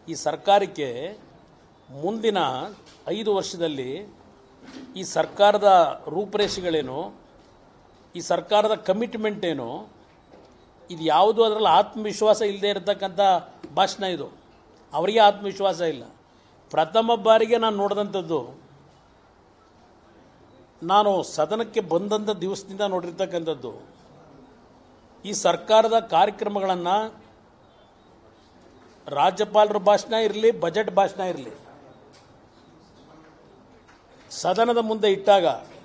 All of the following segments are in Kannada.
ಈ ಸರ್ಕಾರಕ್ಕೆ ಮುಂದಿನ ಐದು ವರ್ಷದಲ್ಲಿ ಈ ಸರ್ಕಾರದ ರೂಪರೇಷೆಗಳೇನು ಈ ಸರ್ಕಾರದ ಕಮಿಟ್ಮೆಂಟ್ ಏನು ಇದು ಯಾವುದು ಅದರಲ್ಲಿ ಆತ್ಮವಿಶ್ವಾಸ ಇಲ್ಲದೆ ಇರತಕ್ಕಂಥ ಭಾಷಣ ಇದು ಅವರಿಗೆ ಆತ್ಮವಿಶ್ವಾಸ ಇಲ್ಲ ಪ್ರಥಮ ಬಾರಿಗೆ ನಾನು ನೋಡಿದಂಥದ್ದು ನಾನು ಸದನಕ್ಕೆ ಬಂದಂಥ ದಿವಸದಿಂದ ನೋಡಿರ್ತಕ್ಕಂಥದ್ದು ಈ ಸರ್ಕಾರದ ಕಾರ್ಯಕ್ರಮಗಳನ್ನು ರಾಜ್ಯಪಾಲರ ಭಾಷಣ ಇರಲಿ ಬಜೆಟ್ ಭಾಷಣ ಇರಲಿ ಸದನದ ಮುಂದೆ ಇಟ್ಟಾಗ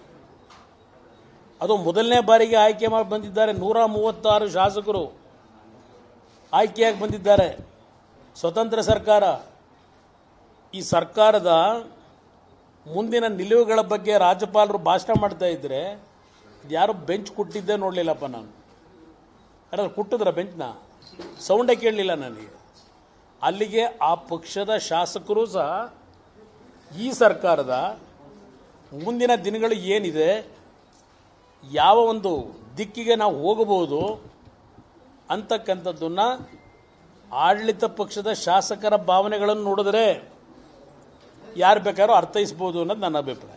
ಅದು ಮೊದಲನೇ ಬಾರಿಗೆ ಆಯ್ಕೆ ಮಾಡಿ ಬಂದಿದ್ದಾರೆ ನೂರ ಮೂವತ್ತಾರು ಶಾಸಕರು ಆಯ್ಕೆಯಾಗಿ ಬಂದಿದ್ದಾರೆ ಸ್ವತಂತ್ರ ಸರ್ಕಾರ ಈ ಸರ್ಕಾರದ ಮುಂದಿನ ನಿಲುವುಗಳ ಬಗ್ಗೆ ರಾಜ್ಯಪಾಲರು ಭಾಷಣ ಮಾಡ್ತಾ ಇದ್ದರೆ ಯಾರು ಬೆಂಚ್ ಕುಟ್ಟಿದ್ದೇ ನೋಡಲಿಲ್ಲಪ್ಪ ನಾನು ಯಾರಾದ್ರು ಕುಟ್ಟಿದ್ರ ಬೆಂಚ್ನ ಸೌಂಡೇ ಕೇಳಲಿಲ್ಲ ನನಗೆ ಅಲ್ಲಿಗೆ ಆ ಪಕ್ಷದ ಶಾಸಕರು ಸಹ ಈ ಸರ್ಕಾರದ ಮುಂದಿನ ದಿನಗಳು ಏನಿದೆ ಯಾವ ಒಂದು ದಿಕ್ಕಿಗೆ ನಾವು ಹೋಗಬಹುದು ಅಂತಕ್ಕಂಥದ್ದನ್ನು ಆಡಳಿತ ಪಕ್ಷದ ಶಾಸಕರ ಭಾವನೆಗಳನ್ನು ನೋಡಿದ್ರೆ ಯಾರು ಬೇಕಾದ್ರೂ ಅರ್ಥೈಸ್ಬೋದು ಅನ್ನೋದು ನನ್ನ ಅಭಿಪ್ರಾಯ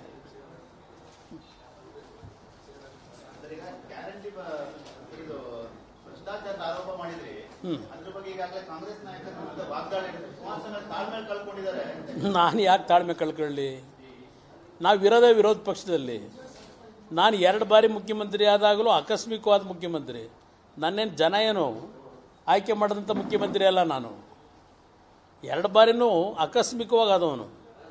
ಗ್ಯಾರಂಟಿ ಇದು ಭ್ರಷ್ಟಾಚಾರದ ಆರೋಪ ಮಾಡಿದ್ರಿ ಅದ್ರ ಬಗ್ಗೆ ಈಗಾಗಲೇ ಕಾಂಗ್ರೆಸ್ ನಾಯಕರ ವಿರುದ್ಧ ವಾಗ್ದಾಳಿ ನಡೆದಿದೆ. ಕುಮಾರಸ್ವಾಮಿ ತಾಳ್ಮೆ ಕಳ್ಕೊಂಡಿದ್ದಾರೆ ನಾನು ಯಾಕೆ ತಾಳ್ಮೆ ಕಳ್ಕೊಳ್ಳಿ ನಾವು ಇರೋದೇ ವಿರೋಧ ಪಕ್ಷದಲ್ಲಿ ನಾನು ಎರಡು ಬಾರಿ ಮುಖ್ಯಮಂತ್ರಿ ಆದಾಗಲೂ ಆಕಸ್ಮಿಕವಾದ ಮುಖ್ಯಮಂತ್ರಿ ನನ್ನೇನು ಜನ ಏನು ಆಯ್ಕೆ ಮಾಡಿದಂಥ ಮುಖ್ಯಮಂತ್ರಿ ಅಲ್ಲ ನಾನು ಎರಡು ಬಾರಿನೂ ಆಕಸ್ಮಿಕವಾಗಿ ಆದವನು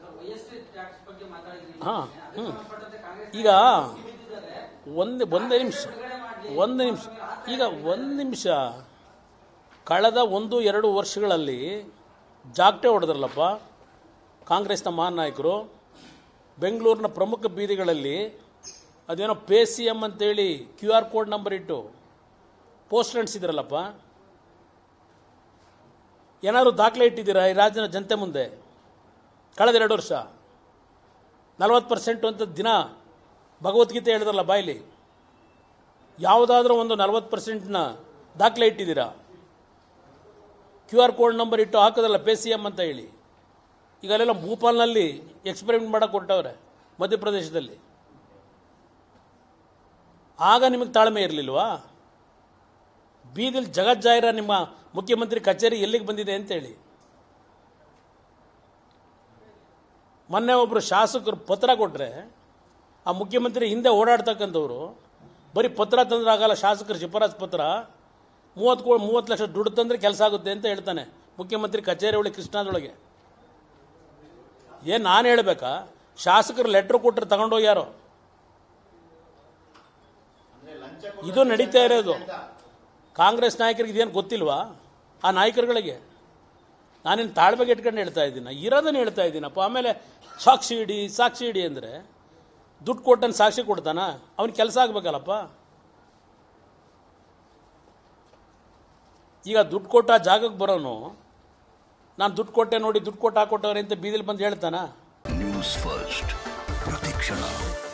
ಹಾಂ ಹ್ಞೂ ಈಗ ಒಂದು ಒಂದೇ ನಿಮಿಷ ಒಂದು ನಿಮಿಷ ಈಗ ಒಂದು ನಿಮಿಷ ಕಳೆದ ಒಂದು ಎರಡು ವರ್ಷಗಳಲ್ಲಿ ಜಾಗ್ಟೆ ಹೊಡೆದ್ರಲ್ಲಪ್ಪ ಕಾಂಗ್ರೆಸ್ನ ಮಹಾನ್ ನಾಯಕರು ಬೆಂಗಳೂರಿನ ಪ್ರಮುಖ ಬೀದಿಗಳಲ್ಲಿ ಅದೇನೋ ಪೇ ಸಿ ಎಮ್ ಅಂತೇಳಿ ಕ್ಯೂ ಆರ್ ಕೋಡ್ ನಂಬರ್ ಇಟ್ಟು ಪೋಸ್ಟರ್ ಅಂಟಿಸಿದ್ರಲ್ಲಪ್ಪ ಏನಾದರೂ ದಾಖಲೆ ಇಟ್ಟಿದ್ದೀರಾ ಈ ರಾಜ್ಯದ ಜನತೆ ಮುಂದೆ ಕಳೆದ ಎರಡು ವರ್ಷ ನಲವತ್ತು ಪರ್ಸೆಂಟು ಅಂತ ದಿನ ಭಗವದ್ಗೀತೆ ಹೇಳಿದ್ರಲ್ಲ ಬಾಯ್ಲಿ ಯಾವುದಾದ್ರೂ ಒಂದು ನಲವತ್ತು ಪರ್ಸೆಂಟ್ನ ದಾಖಲೆ ಇಟ್ಟಿದ್ದೀರಾ ಕ್ಯೂ ಆರ್ ಕೋಡ್ ನಂಬರ್ ಇಟ್ಟು ಹಾಕೋದಲ್ಲ ಪೇ ಸಿ ಎಮ್ ಅಂತ ಹೇಳಿ ಈಗ ಅಲ್ಲೆಲ್ಲ ಭೂಪಾಲ್ನಲ್ಲಿ ಎಕ್ಸ್ಪೆರಿಮೆಂಟ್ ಮಾಡಕ್ಕೆ ಕೊಟ್ಟವ್ರೆ ಮಧ್ಯಪ್ರದೇಶದಲ್ಲಿ ಆಗ ನಿಮಗೆ ತಾಳ್ಮೆ ಇರಲಿಲ್ವಾ ಬೀದಿಲ್ ಜಗಜ್ಜಾಹಿರ ನಿಮ್ಮ ಮುಖ್ಯಮಂತ್ರಿ ಕಚೇರಿ ಎಲ್ಲಿಗೆ ಬಂದಿದೆ ಅಂತೇಳಿ ಮೊನ್ನೆ ಒಬ್ಬರು ಶಾಸಕರು ಪತ್ರ ಕೊಟ್ಟರೆ ಆ ಮುಖ್ಯಮಂತ್ರಿ ಹಿಂದೆ ಓಡಾಡ್ತಕ್ಕಂಥವ್ರು ಬರೀ ಪತ್ರ ತಂದ್ರೆ ಆಗಲ್ಲ ಶಾಸಕರ ಶಿಫಾರಸ್ ಪತ್ರ ಮೂವತ್ತು ಕೋ ಮೂವತ್ತು ಲಕ್ಷ ದುಡ್ಡು ತಂದರೆ ಕೆಲಸ ಆಗುತ್ತೆ ಅಂತ ಹೇಳ್ತಾನೆ ಮುಖ್ಯಮಂತ್ರಿ ಕಚೇರಿ ಒಳಗೆ ಕೃಷ್ಣಾದೊಳಗೆ ಏನು ನಾನು ಹೇಳಬೇಕಾ ಶಾಸಕರು ಲೆಟ್ರ್ ಕೊಟ್ಟರೆ ತಗೊಂಡೋಗಿ ಯಾರೋ ಇದು ನಡೀತಾ ಇರೋದು ಕಾಂಗ್ರೆಸ್ ನಾಯಕರಿಗೆ ಇದೇನು ಗೊತ್ತಿಲ್ವಾ ಆ ನಾಯಕರುಗಳಿಗೆ ನಾನೇನು ತಾಳ್ಮೆಗೆ ಇಟ್ಕೊಂಡು ಹೇಳ್ತಾ ಇದ್ದೀನಿ ಇರೋದನ್ನು ಹೇಳ್ತಾ ಇದ್ದೀನಪ್ಪ ಆಮೇಲೆ ಸಾಕ್ಷಿ ಇಡಿ ಸಾಕ್ಷಿ ಇಡಿ ಅಂದರೆ ದುಡ್ಡು ಕೊಟ್ಟನ್ ಸಾಕ್ಷಿ ಕೊಡ್ತಾನ ಅವನ ಕೆಲಸ ಆಗ್ಬೇಕಲ್ಲಪ್ಪ ಈಗ ದುಡ್ಡು ಕೊಟ್ಟ ಆ ಜಾಗಕ್ಕೆ ಬರೋನು ನಾನು ದುಡ್ಡು ಕೊಟ್ಟೆ ನೋಡಿ ದುಡ್ಡು ಕೊಟ್ಟು ಹಾಕೊಟ್ಟವ್ರೆ ಅಂತ ಬೀದಿಲಿ ಬಂದು ಹೇಳ್ತಾನ ನ್ಯೂಸ್ ಫಸ್ಟ್ ಪ್ರತಿಕ್ಷಣ